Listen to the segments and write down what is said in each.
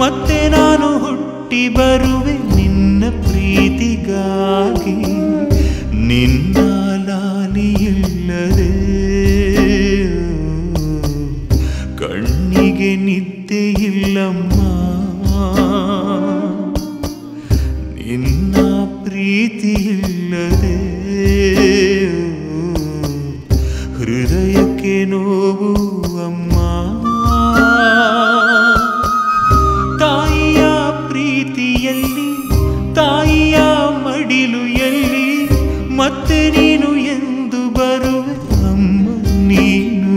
ಮತ್ತೆ ನಾನು ಹುಟ್ಟಿ ಬರುವೆ ನಿನ್ನ ಪ್ರೀತಿಗಾಗಿ ನಿನ್ನ ಲಾಲಿಯಿಲ್ಲದೆ ಕಣ್ಣಿಗೆ ನಿದ್ದೆ ಇಲ್ಲಮ್ಮ ನಿನ್ನ ಪ್ರೀತಿಯಿಲ್ಲದೆ ಹೃದಯಕ್ಕೆ ನೋವು ಅಮ್ಮ ತಾಯಿಯ ಪ್ರೀತಿಯಲ್ಲಿ ತಾಯಿಯ ಮಡಿಲು ಎಲ್ಲಿ ಮತ್ತೆ ನೀನು ಎಂದು ಬರುವೆ ಅಮ್ಮ ನೀನು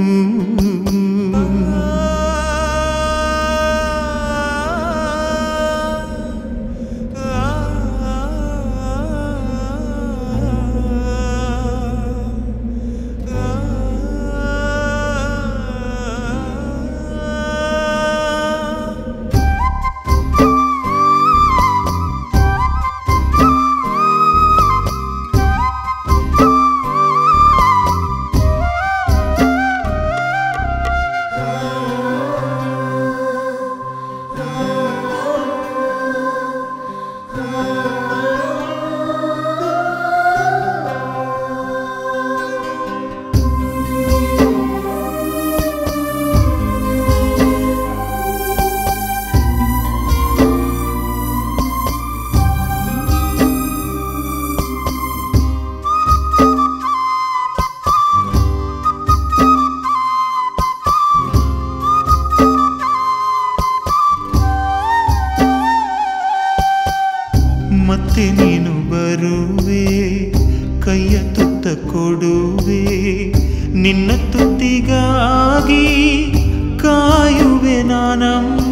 ಮತ್ತೆ ನೀನು ಬರುವೆ ಕೈಯ ತುತ್ತ ಕೊಡುವೆ ನಿನ್ನ ತುತ್ತಿಗಾಗಿ ಕಾಯುವೆ ನಾನಮ್ಮ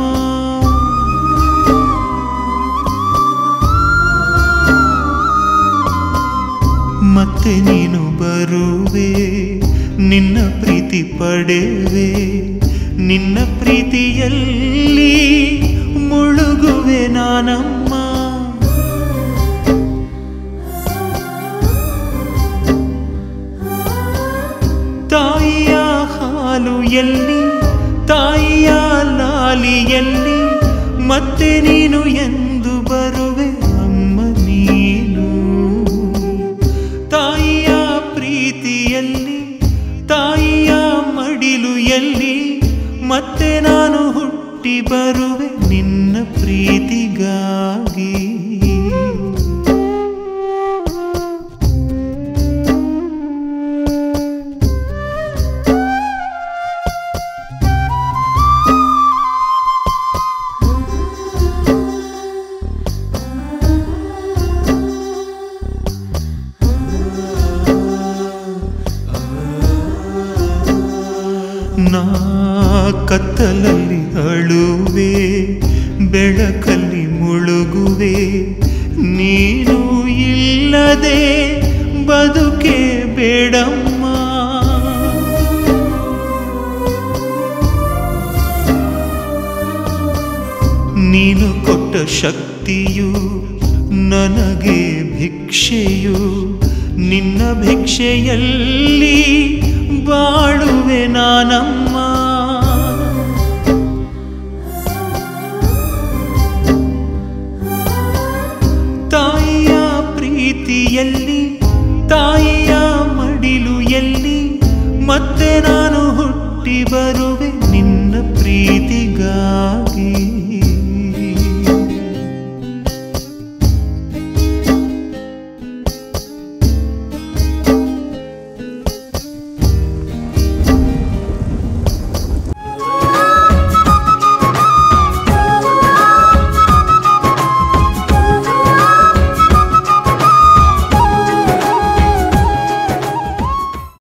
ಮತ್ತೆ ನೀನು ಬರುವೆ ನಿನ್ನ ಪ್ರೀತಿ ಪಡೆವೆ ನಿನ್ನ ಪ್ರೀತಿಯಲ್ಲಿ ಮುಳುಗುವೆ ನಾನಮ್ಮ ತಾಯಿಯ ಹಾಲು ಎಲ್ಲಿ ತಾಯಿಯ ಲಾಲಿಯಲ್ಲಿ ಮತ್ತೆ ನೀನು ಎಂದು ಬರುವೆ ಅಮ್ಮ ನೀನು ತಾಯಿಯ ಪ್ರೀತಿಯಲ್ಲಿ ತಾಯಿಯ ಮಡಿಲು ಎಲ್ಲಿ ಮತ್ತೆ ನಾನು ಹುಟ್ಟಿ ಬರುವೆ ನಿನ್ನ ಪ್ರೀತಿಗಾಗಿ ನಾ ಕತ್ತಲಲ್ಲಿ ಅಳುವೆ ಬೆಳಕಲ್ಲಿ ಮುಳುಗುವೆ ನೀನು ಇಲ್ಲದೆ ಬದುಕೆ ಬೇಡಮ್ಮ ನೀನು ಕೊಟ್ಟ ಶಕ್ತಿಯು ನನಗೆ ಭಿಕ್ಷೆಯು ನಿನ್ನ ಭಿಕ್ಷೆಯಲ್ಲಿ ಬಾಳುವೆ ನಾನಮ್ಮ ತಾಯಿಯ ಪ್ರೀತಿಯಲ್ಲಿ ತಾಯಿಯ ಮಡಿಲು ಎಲ್ಲಿ ಮತ್ತೆ ನಾನು ಹುಟ್ಟಿ ಬರುವೆ ನಿನ್ನ ಪ್ರೀತಿಗಾಗಿ